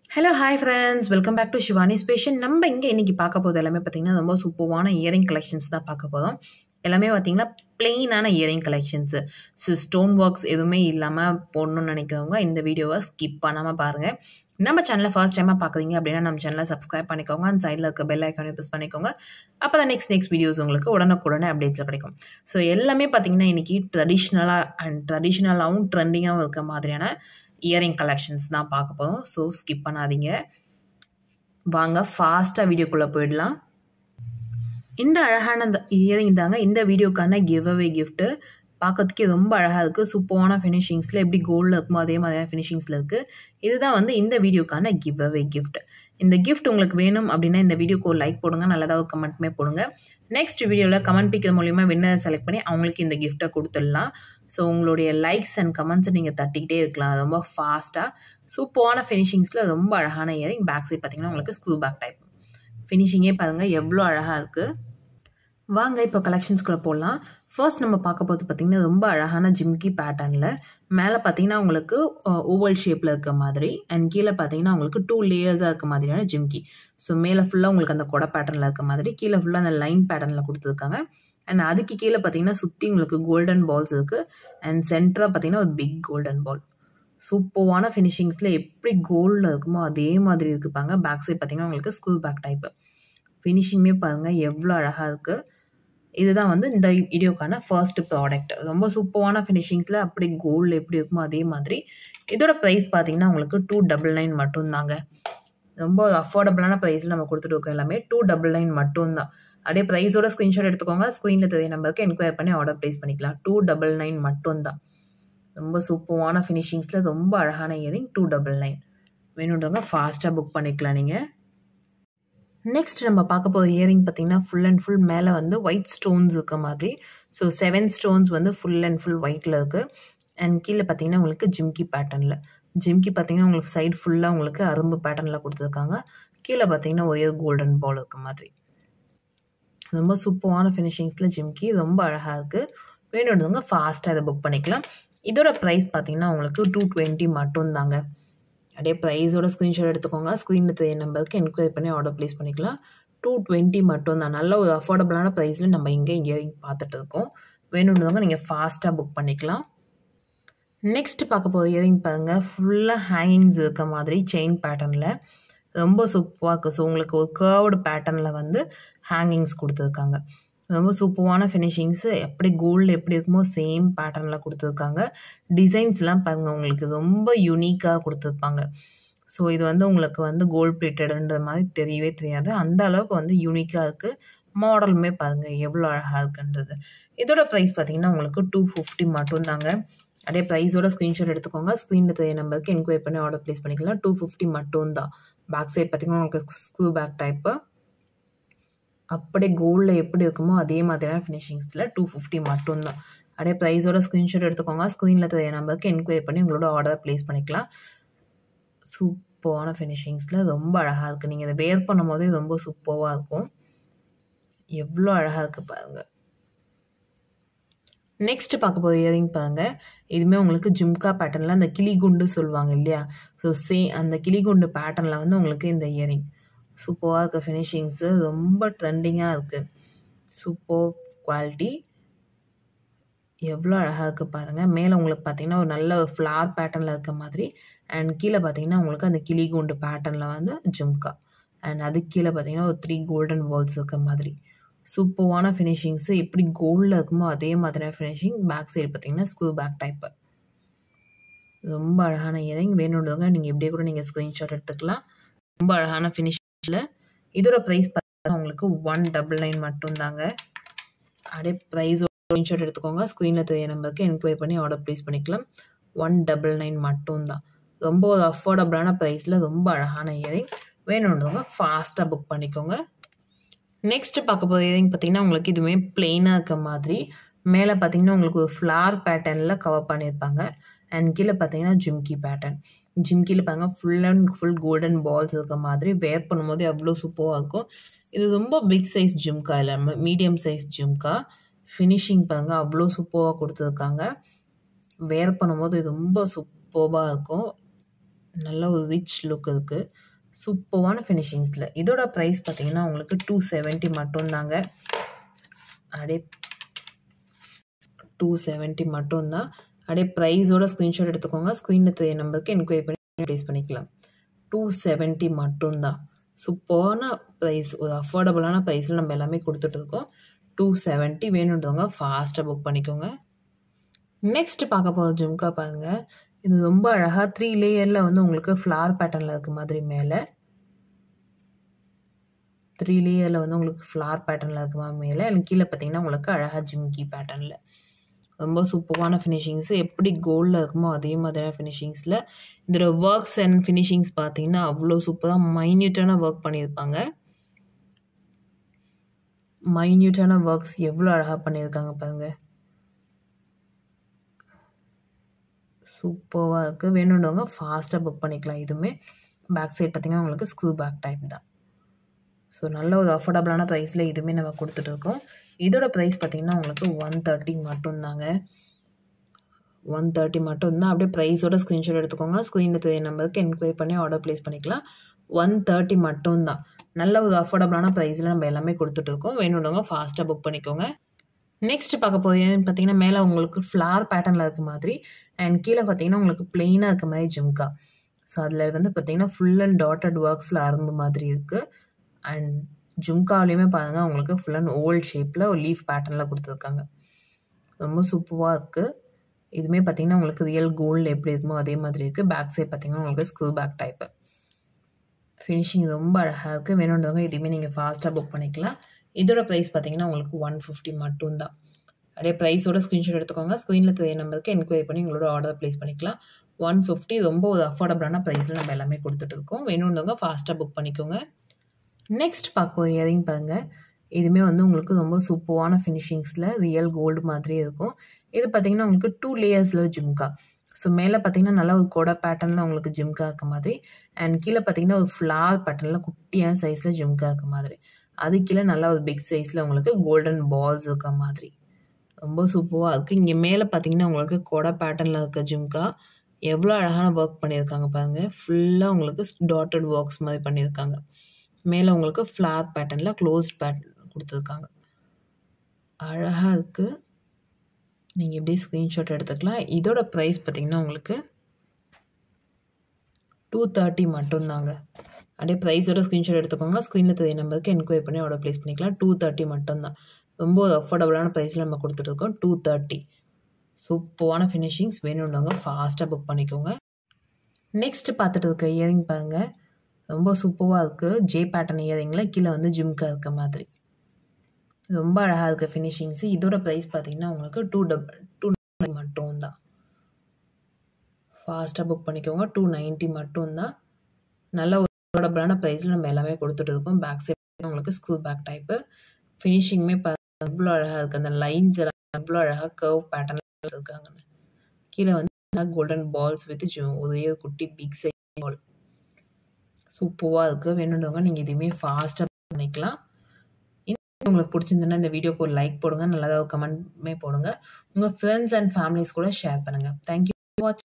hello hi friends welcome back to Shivani ஸ்பேஷன் நம்ம இங்கே இன்றைக்கி பார்க்க போகிறது எல்லாமே பார்த்திங்கன்னா ரொம்ப சூப்பர்வான இயரிங் கலெக்ஷன்ஸ் தான் பார்க்க போதும் எல்லாமே பார்த்திங்கன்னா பிளெயினான earring collections so stone works எதுவுமே இல்லாமல் போடணும்னு நினைக்கிறவங்க இந்த வீடியோவை ஸ்கிப் பண்ணாமல் பாருங்கள் நம்ம சேனலை ஃபர்ஸ்ட் டைமாக பார்க்குறீங்க அப்படின்னா நம்ம சேனலை சப்ஸ்கிரைப் பண்ணிக்கோங்க அந்த சைடில் இருக்க பெல் ஐக்கானை ப்ரெஸ் பண்ணிக்கோங்க அப்போ தான் நெக்ஸ்ட் நெக்ஸ்ட் வீடியோஸ் உங்களுக்கு உடனுக்குடனே அப்டேட்ஸில் கிடைக்கும் ஸோ எல்லாமே பார்த்திங்கன்னா இன்றைக்கி ட்ரெடிஷ்னலாக அண்ட் ட்ரெடிஷ்னலாகவும் ட்ரெண்டிங்காகவும் இருக்க மாதிரியான இயரிங் கலெக்ஷன்ஸ் தான் பார்க்க போகிறோம் ஸோ ஸ்கிப் பண்ணாதீங்க வாங்க ஃபாஸ்ட்டாக வீடியோக்குள்ளே போயிடலாம் இந்த அழகான இந்த இயரிங் தாங்க இந்த வீடியோக்கான கிவ் அவே கிஃப்ட்டு பார்க்கறதுக்கே ரொம்ப அழகாக இருக்குது சூப்பரான ஃபினிஷிங்ஸில் எப்படி கோல்டில் இருக்குமோ அதே மாதிரியான ஃபினிஷிங்ஸில் இருக்குது இதுதான் வந்து இந்த வீடியோக்கான கிவ் அவே கிஃப்ட் இந்த கிஃப்ட் உங்களுக்கு வேணும் அப்படின்னா இந்த வீடியோக்கு ஒரு லைக் போடுங்க நல்லதாக ஒரு கமெண்ட்டுமே போடுங்க நெக்ஸ்ட் வீடியோவில் கமெண்ட் பிக்கிறது மூலிமா வின்னர் செலக்ட் பண்ணி அவங்களுக்கு இந்த கிஃப்ட்டை கொடுத்துடலாம் ஸோ உங்களுடைய லைக்ஸ் அண்ட் கமெண்ட்ஸை நீங்கள் தட்டிக்கிட்டே இருக்கலாம் ரொம்ப ஃபாஸ்ட்டாக சூப்பரான ஃபினிஷிங்ஸில் ரொம்ப அழகான இயரிங் பேக் சைட் பார்த்தீங்கன்னா உங்களுக்கு ஸ்க்ரூ பேக் டைப் ஃபினிஷிங்கே பாருங்கள் எவ்வளோ அழகாக இருக்குது வாங்க இப்போ கலெக்ஷன்ஸ்குள்ளே போடலாம் ஃபர்ஸ்ட் நம்ம பார்க்க போது பார்த்திங்கன்னா ரொம்ப அழகான ஜிம்கி பேட்டர்னில் மேலே பார்த்தீங்கன்னா உங்களுக்கு ஓவல் ஷேப்பில் இருக்க மாதிரி அண்ட் கீழே பார்த்தீங்கன்னா உங்களுக்கு டூ லேயர்ஸாக இருக்க மாதிரியான ஜிம்கி ஸோ மேலே ஃபுல்லாக உங்களுக்கு அந்த கொடை பேட்டர்னில் இருக்க மாதிரி கீழே ஃபுல்லாக அந்த லைன் பேட்டர்னில் கொடுத்துருக்காங்க அண்ட் அதுக்கு கீழே பார்த்தீங்கன்னா சுற்றி உங்களுக்கு கோல்டன் பால்ஸ் இருக்குது அண்ட் சென்டராக பார்த்தீங்கன்னா ஒரு பிக் கோல்டன் பால் சூப்பர்வான ஃபினிஷிங்ஸில் எப்படி கோல்டில் இருக்குமோ அதே மாதிரி இருக்குப்பாங்க பேக் சைட் பார்த்தீங்கன்னா உங்களுக்கு ஸ்க்ரூ பேக் டைப்பு ஃபினிஷிங்குமே பாருங்கள் எவ்வளோ அழகாக இருக்குது இதுதான் வந்து இந்த வீடியோக்கான ஃபர்ஸ்ட் ப்ராடக்ட் ரொம்ப சூப்பரான ஃபினிஷிங்ஸில் அப்படி கோல்டு எப்படி இருக்குமோ அதே மாதிரி இதோட ப்ரைஸ் பார்த்தீங்கன்னா உங்களுக்கு டூ டபுள் நைன் மட்டும்தாங்க ரொம்ப அஃபோர்டபுளான ப்ரைஸில் நம்ம கொடுத்துட்டு இருக்கோம் எல்லாமே டூ டபுள் நைன் மட்டும்தான் அப்படியே ப்ரைஸோட ஸ்க்ரீன்ஷாட் எடுத்துக்கோங்க ஸ்க்ரீனில் தெரிய நம்பருக்கு என்கொயர் பண்ணி ஆர்டர் ப்ளேஸ் பண்ணிக்கலாம் டூ டபுள் நைன் மட்டும்தான் ரொம்ப சூப்பரான ஃபினிஷிங்ஸில் ரொம்ப அழகான இயரிங் டூ டபுள் நைன் வேணுன்றவங்க ஃபாஸ்ட்டாக புக் பண்ணிக்கலாம் நீங்கள் நெக்ஸ்ட் நம்ம பார்க்க போகிற இயரிங் பார்த்திங்கன்னா ஃபுல் அண்ட் ஃபுல் மேலே வந்து ஒயிட் ஸ்டோன்ஸ் இருக்க மாதிரி ஸோ செவன் ஸ்டோன்ஸ் வந்து ஃபுல் அண்ட் ஃபுல் ஒயிட்டில் இருக்குது அண்ட் கீழே பார்த்தீங்கன்னா உங்களுக்கு ஜிம்கி பேட்டர்னில் ஜிம்கி பார்த்தீங்கன்னா உங்களுக்கு சைடு ஃபுல்லாக உங்களுக்கு அரும்பு பேட்டர்னில் கொடுத்துருக்காங்க கீழே பார்த்தீங்கன்னா ஒரே கோல்டன் பால் இருக்க மாதிரி ரொம்ப சூப்பரான ஃபினிஷிங்ஸில் ஜிம்கி ரொம்ப அழகாக இருக்குது வேணுன்றவங்க ஃபாஸ்ட்டாக இதை புக் பண்ணிக்கலாம் இதோட ப்ரைஸ் பார்த்தீங்கன்னா உங்களுக்கு டூ டுவெண்ட்டி மட்டும் தாங்க அப்படியே ப்ரைஸோட ஸ்க்ரீன்ஷாட் எடுத்துக்கோங்க ஸ்க்ரீனில் தெரிய நம்பருக்கு என்கொயரி பண்ணி ஆர்டர் ப்ளேஸ் பண்ணிக்கலாம் டூ டுவெண்ட்டி மட்டும் தான் நல்ல ஒரு அஃபோர்டபுளான ப்ரைஸில் நம்ம இங்கே இங்கே பார்த்துட்டு இருக்கோம் வேணுன்றவங்க நீங்கள் ஃபாஸ்ட்டாக புக் பண்ணிக்கலாம் நெக்ஸ்ட் பார்க்க போகிற இயரிங் பாருங்கள் ஃபுல்லாக ஹேங்கிங்ஸ் இருக்க மாதிரி செயின் பேட்டர்னில் ரொம்ப சூப்பராக இருக்குது ஸோ உங்களுக்கு ஒரு கர்வ்டு பேட்டர்னில் வந்து ஹேங்கிங்ஸ் கொடுத்துருக்காங்க ரொம்ப சூப்பரான ஃபினிஷிங்ஸு எப்படி கோல்டு எப்படி இருக்குமோ சேம் பேட்டர்னில் கொடுத்துருக்காங்க டிசைன்ஸ்லாம் பாருங்கள் உங்களுக்கு ரொம்ப யூனிக்காக கொடுத்துருப்பாங்க ஸோ இது வந்து உங்களுக்கு வந்து கோல்ட் பிளேட்டடுன்ற மாதிரி தெரியவே தெரியாது அந்த அளவுக்கு வந்து யூனிக்காக இருக்குது மாடலுமே பாருங்கள் எவ்வளோ அழகாக இருக்குன்றது இதோட ப்ரைஸ் பார்த்தீங்கன்னா உங்களுக்கு டூ ஃபிஃப்டி மட்டும்தாங்க அப்படியே ப்ரைஸோட ஸ்க்ரீன்ஷாட் எடுத்துக்கோங்க ஸ்க்ரீனில் தெரிய நம்பருக்கு என்கொயரி பண்ணி ஆர்டர் ப்ளேஸ் பண்ணிக்கலாம் டூ ஃபிஃப்டி மட்டும்தான் பேக் சைட் பார்த்திங்கன்னா உங்களுக்கு ஸ்க்ரூ பேக் டைப்பு அப்படியே கோல்டில் எப்படி இருக்குமோ அதே மாதிரியான ஃபினிஷிங்ஸில் டூ ஃபிஃப்டி மட்டும்தான் அப்படியே ப்ரைஸோட ஸ்க்ரீன்ஷாட் எடுத்துக்கோங்க ஸ்க்ரீனில் தெரிய நம்பருக்கு என்கொயரி பண்ணி உங்களோட ஆர்டரை ப்ளேஸ் பண்ணிக்கலாம் சூப்பரான ஃபினிஷிங்ஸில் ரொம்ப அழகாக இருக்குது நீங்கள் இதை வேர் பண்ணும் போதே ரொம்ப சூப்பராக இருக்கும் எவ்வளோ அழகாக இருக்குது பாருங்கள் நெக்ஸ்ட் பார்க்க போகிற இயரிங் பாருங்கள் இதுவுமே உங்களுக்கு ஜிம்கா பேட்டர்னில் அந்த கிளி குண்டு சொல்லுவாங்க இல்லையா ஸோ சே அந்த கிளி குண்டு பேட்டர்னில் வந்து உங்களுக்கு இந்த இயரிங் சூப்பராக இருக்க ஃபினிஷிங்ஸு ரொம்ப ட்ரெண்டிங்காக இருக்குது சூப்பர் குவாலிட்டி எவ்வளோ அழகாக இருக்குது பாருங்கள் மேலே உங்களுக்கு பார்த்தீங்கன்னா ஒரு நல்ல ஒரு ஃப்ளார் பேட்டர்னில் இருக்க மாதிரி அண்ட் கீழே பார்த்தீங்கன்னா உங்களுக்கு அந்த கிளி குண்டு பேட்டர்னில் வந்து ஜும்கா அண்ட் அதுக்கு கீழே பார்த்தீங்கன்னா ஒரு த்ரீ கோல்டன் பால்ஸ் இருக்க மாதிரி சூப்பரான ஃபினிஷிங்ஸு எப்படி கோல்டில் இருக்குமோ அதே மாதிரியான ஃபினிஷிங் பேக் சைடு பார்த்தீங்கன்னா ஸ்க்ரூ பேக் டைப்பு ரொம்ப அழகான இயரிங் வேணுன்றவங்க நீங்கள் எப்படியே கூட நீங்கள் ஸ்க்ரீன்ஷாட் எடுத்துக்கலாம் ரொம்ப அழகான ஃபினிஷிங்கில் இதோட ப்ரைஸ் பார்த்தீங்கன்னா உங்களுக்கு ஒன் டபுள் நைன் மட்டும்தாங்க அப்படியே ப்ரைஸோட ஸ்க்ரீன்ஷாட் எடுத்துக்கோங்க ஸ்க்ரீனில் தெரிய நம்பருக்கு என்கொயரி பண்ணி ஆர்டர் ப்ளேஸ் பண்ணிக்கலாம் ஒன் டபுள் நைன் மட்டும்தான் ரொம்ப ஒரு அஃபோர்டபுளான ப்ரைஸில் ரொம்ப அழகான இயரிங் வேணுன்றவங்க ஃபாஸ்ட்டாக புக் பண்ணிக்கோங்க நெக்ஸ்ட்டு பார்க்க போகிற இயரிங் பார்த்திங்கன்னா உங்களுக்கு இதுவுமே பிளெயினாக இருக்க மாதிரி மேலே பார்த்தீங்கன்னா உங்களுக்கு ஒரு ஃப்ளார் பேட்டர்னில் கவர் பண்ணியிருப்பாங்க அண்ட் கீழே பார்த்தீங்கன்னா ஜிம்கி பேட்டர்ன் ஜிம்கியில் பாருங்க full and full golden balls இருக்க மாதிரி வேர் பண்ணும்போது அவ்வளோ சூப்பராக இருக்கும் இது ரொம்ப பிக் சைஸ் ஜிம்கா இல்லாமல் மீடியம் சைஸ் ஜிம்கா ஃபினிஷிங் பாருங்க அவ்வளோ சூப்பராக கொடுத்துருக்காங்க வேர் பண்ணும்போது இது ரொம்ப சூப்பராக இருக்கும் நல்ல ஒரு ரிச் லுக் இருக்குது சூப்பரான ஃபினிஷிங்ஸில் இதோட ப்ரைஸ் பார்த்தீங்கன்னா உங்களுக்கு டூ செவன்ட்டி மட்டும்தாங்க அப்படியே டூ செவன்ட்டி மட்டும்தான் அப்படியே ப்ரைஸோட ஸ்க்ரீன்ஷாட் எடுத்துக்கோங்க ஸ்க்ரீனில் தெரிய நம்பருக்கு என்கொயரி பண்ணி ப்ளேஸ் பண்ணிக்கலாம் டூ செவன்ட்டி மட்டும்தான் சூப்பரான ப்ரைஸ் ஒரு அஃபோர்டபுளான ப்ரைஸில் நம்ம எல்லாமே கொடுத்துட்ருக்கோம் டூ செவன்ட்டி வேணுன்றவங்க ஃபாஸ்ட்டாக புக் பண்ணிக்கோங்க நெக்ஸ்ட் பார்க்க போகிற ஜும்கா பாருங்கள் இது ரொம்ப அழகாக த்ரீ லேயரில் வந்து உங்களுக்கு ஃப்ளார் பேட்டர்னில் இருக்க மாதிரி மேலே த்ரீ லேயரில் வந்து உங்களுக்கு ஃப்ளார் பேட்டர்னில் இருக்க மாதிரி மேலே எனக்கு கீழே பார்த்தீங்கன்னா உங்களுக்கு அழகாக ஜிம்கி பேட்டர்னில் ரொம்ப சூப்பரான ஃபினிஷிங்ஸு எப்படி கோல்டில் இருக்குமோ அதே மாதிரியான ஃபினிஷிங்ஸில் இதோட ஒர்க்ஸ் அண்ட் ஃபினிஷிங்ஸ் பார்த்தீங்கன்னா அவ்வளோ சூப்பராக மைன்யூட்டான ஒர்க் பண்ணியிருப்பாங்க மைன்யூட்டான ஒர்க்ஸ் எவ்வளோ அழகாக பண்ணியிருக்காங்க பாருங்கள் சூப்பராக இருக்குது வேணுன்றவங்க ஃபாஸ்ட்டாக புக் பண்ணிக்கலாம் இதுவுமே பேக் சைட் பார்த்திங்கன்னா உங்களுக்கு ஸ்க்ரூ பேக் டைப் தான் ஸோ நல்ல ஒரு அஃபோர்டபுளான ப்ரைஸில் இதுவுமே நம்ம கொடுத்துட்ருக்கோம் இதோட ப்ரைஸ் பார்த்திங்கன்னா உங்களுக்கு ஒன் தேர்ட்டி மட்டும்தாங்க ஒன் தேர்ட்டி மட்டும்தான் அப்படியே ப்ரைஸோட ஸ்க்ரீன்ஷாட் எடுத்துக்கோங்க ஸ்க்ரீனில் தெரிய நம்பருக்கு என்கொயரி பண்ணி ஆர்டர் ப்ளேஸ் பண்ணிக்கலாம் ஒன் தேர்ட்டி மட்டும்தான் நல்ல ஒரு அஃபோர்டபுளான ப்ரைஸில் நம்ம எல்லாமே கொடுத்துட்ருக்கோம் வேணுன்றவங்க ஃபாஸ்ட்டாக புக் பண்ணிக்கோங்க நெக்ஸ்ட் பார்க்க போகிறது பார்த்தீங்கன்னா மேலே உங்களுக்கு ஃப்ளார் பேட்டர்னில் இருக்க மாதிரி அண்ட் கீழே பார்த்தீங்கன்னா உங்களுக்கு பிளெயினாக இருக்க மாதிரி ஜிம்கா ஸோ அதில் வந்து பார்த்தீங்கன்னா ஃபுல் அண்ட் டாட்டட் ஒர்க்ஸில் அரும்பு மாதிரி இருக்குது அண்ட் ஜும்காவிலையுமே பாருங்கள் உங்களுக்கு ஃபுல் அண்ட் ஓல்ட் ஷேப்பில் ஒரு லீஃப் பேட்டர்னில் கொடுத்துருக்காங்க ரொம்ப சூப்பராக இருக்குது இதுவுமே பார்த்தீங்கன்னா உங்களுக்கு ரியல் கோல்டு எப்படி இருக்குமோ அதே மாதிரி இருக்குது பேக் சைட் பார்த்தீங்கன்னா உங்களுக்கு ஸ்க்ரூ பேக் டைப்பு ஃபினிஷிங் ரொம்ப அழகாக இருக்குது வேணுன்றவங்க இதுவுமே நீங்கள் ஃபாஸ்ட்டாக புக் பண்ணிக்கலாம் இதோட ப்ரைஸ் பார்த்தீங்கன்னா உங்களுக்கு ஒன் ஃபிஃப்டி மட்டும்தான் அப்படியே ப்ரைஸோட ஸ்க்ரீன்ஷாட் எடுத்துக்கோங்க ஸ்க்ரீனில் தெரிய நம்பருக்கு என்கொயரி பண்ணி உங்களோட ஆர்டர் ப்ளேஸ் பண்ணிக்கலாம் ஒன் ஃபிஃப்டி ரொம்ப ஒரு அஃபோர்டபுளான ப்ரைஸில் நம்ம எல்லாமே கொடுத்துட்டு இருக்கோம் வேணுன்றவங்க ஃபாஸ்ட்டாக புக் பண்ணிக்கோங்க நெக்ஸ்ட் பார்க்க போகிற இயரிங் பாருங்கள் இதுவுமே வந்து உங்களுக்கு ரொம்ப சூப்பரான ஃபினிஷிங்ஸில் ரியல் கோல்டு மாதிரி இருக்கும் இது பார்த்திங்கன்னா உங்களுக்கு டூ லேயர்ஸில் ஜிம்கா ஸோ மேலே பார்த்தீங்கன்னா நல்லா ஒரு கொடை பேட்டர்னில் உங்களுக்கு ஜிம்கா இருக்க மாதிரி அண்ட் கீழே பார்த்தீங்கன்னா ஒரு ஃப்ளார் பேட்டர்னில் குட்டியான சைஸில் ஜிம்கா இருக்க மாதிரி அது கீழே நல்லா ஒரு பிக் சைஸில் உங்களுக்கு கோல்டன் பால்ஸ் இருக்க மாதிரி ரொம்ப சூப்பராக இருக்குது இங்கே மேலே பார்த்தீங்கன்னா உங்களுக்கு கொடை பேட்டர்னில் இருக்க ஜிம்கா எவ்வளோ அழகான ஒர்க் பண்ணியிருக்காங்க பாருங்கள் ஃபுல்லாக உங்களுக்கு டாட்டட் ஒர்க்ஸ் மாதிரி பண்ணியிருக்காங்க மேலே உங்களுக்கு ஃப்ளார் பேட்டர்னில் க்ளோஸ்ட் பேட்டர்ன் கொடுத்துருக்காங்க அழகாக இருக்குது நீங்கள் எப்படி ஸ்க்ரீன்ஷாட் எடுத்துக்கலாம் இதோட ப்ரைஸ் பார்த்திங்கன்னா உங்களுக்கு டூ தேர்ட்டி மட்டும்தாங்க அப்படியே ப்ரைஸோட ஸ்க்ரீன்ஷாட் எடுத்துக்கோங்க ஸ்க்ரீனில் தெரிய நம்பருக்கு என்கொயரி பண்ணி ஆர்டர் ப்ளேஸ் பண்ணிக்கலாம் டூ தேர்ட்டி மட்டும்தான் ரொம்ப ஒரு அஃபோர்டபுளான ப்ரைஸில் நம்ம கொடுத்துட்ருக்கோம் டூ தேர்ட்டி சூப்பரான ஃபினிஷிங்ஸ் வேணுன்றவங்க ஃபாஸ்ட்டாக புக் பண்ணிக்கோங்க நெக்ஸ்ட் பார்த்துட்டு இருக்க இயரிங் பாருங்கள் ரொம்ப சூப்பராக இருக்குது ஜே பேட்டர்ன் இயரிங்கில் கீழே வந்து ஜிம்கா இருக்க மாதிரி ரொம்ப அழகாக இருக்குது ஃபினிஷிங்ஸு இதோட ப்ரைஸ் பார்த்தீங்கன்னா உங்களுக்கு டூ டபுள் டூ மட்டும் தான் ஃபாஸ்ட்டாக புக் பண்ணிக்கோங்க டூ நைன்ட்டி மட்டும்தான் நல்ல ஒரு அஃபோர்டபுளான ப்ரைஸில் நம்ம எல்லாமே கொடுத்துட்டு இருக்கோம் பேக் சைட் உங்களுக்கு ஸ்க்ரூ பேக் டைப்பு ஃபினிஷிங்குமே எவ்வளோ அழகாக இருக்குது அந்த லைன்ஸ் எல்லாம் எவ்வளோ அழகாக கர்வ் பேட்டர்னில் இருக்காங்கன்னு கீழே வந்து கோல்டன் பால்ஸ் வித் ஒரே குட்டி பிக் சைஸ் பால் சூப்பராக இருக்குது வேணுன்றவங்க நீங்கள் இதுவுமே ஃபாஸ்ட்டாக பண்ணிக்கலாம் உங்களுக்கு பிடிச்சிருந்துன்னா இந்த வீடியோக்கு ஒரு லைக் போடுங்க நல்லதாக கமெண்ட்மே போடுங்க உங்கள் ஃப்ரெண்ட்ஸ் அண்ட் ஃபேமிலிஸ் கூட ஷேர் பண்ணுங்கள் தேங்க்யூ வாட்ச்